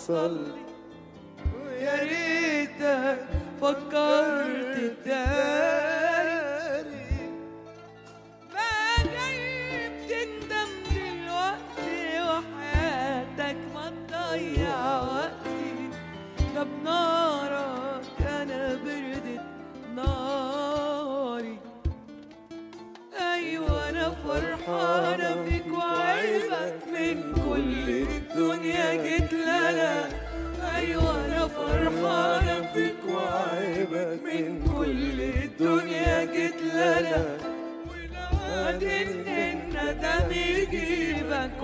حصل ويا ريتك فكرت تاني ما جاي بتندم دلوقتي وحياتك ما تضيع وقتي ده بنارك انا بردت ناري ايوه انا فرحانه فيك وعيبك من كل الدنيا جيت لنا ايوه انا فرحانه فيك وعيبك من كل الدنيا جيت لنا ولو ان الندم يجيبك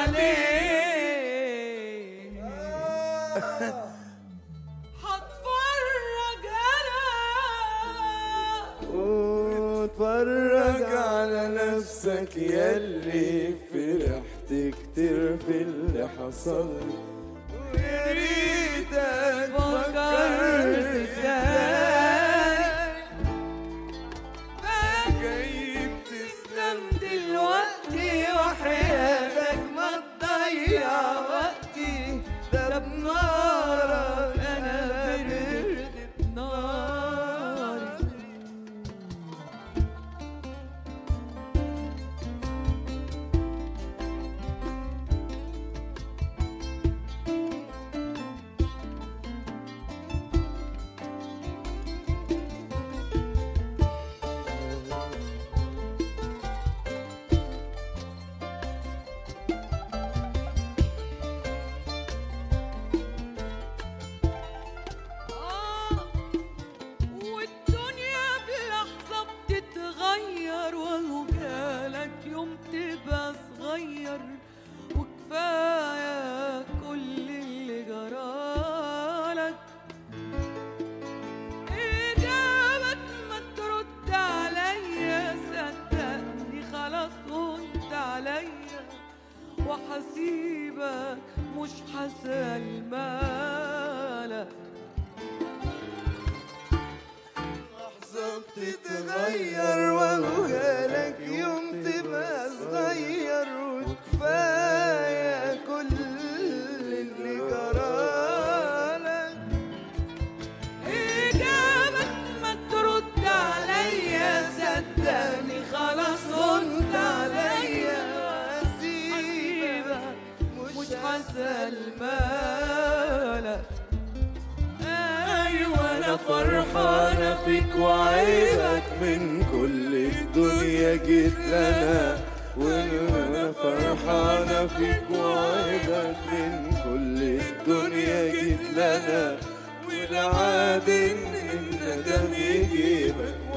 وعليه هتفرج انا واتفرج على نفسك ياللي فرحت كتير في اللي حصل ويا ريتك فكرت تاني جاي تسلم دلوقتي وحياتك ما تضيع وقتي ده بنارك انا بردت ناري آه، والدنيا بلحظة بتتغير وهو جالك يوم تبقى صغير وكفاية كل اللي جرالك إجابك ما ترد عليا صدقني خلاص هنت عليا وحسيبك مش حسن مالك لحظة بتتغير وهو جالك يوم تبقى صغير وكفاية كل اللي جرالك إجابك ما ترد عليا صدقني خلاص هنت عليا واسيبك مش حسن مالك أيوة أنا فرحانة فيك وعيبك من كل الدنيا جيت لنا وانا فرحانة فيك وعيبك من كل الدنيا جيت لنا والعاد ان الندم يجيبك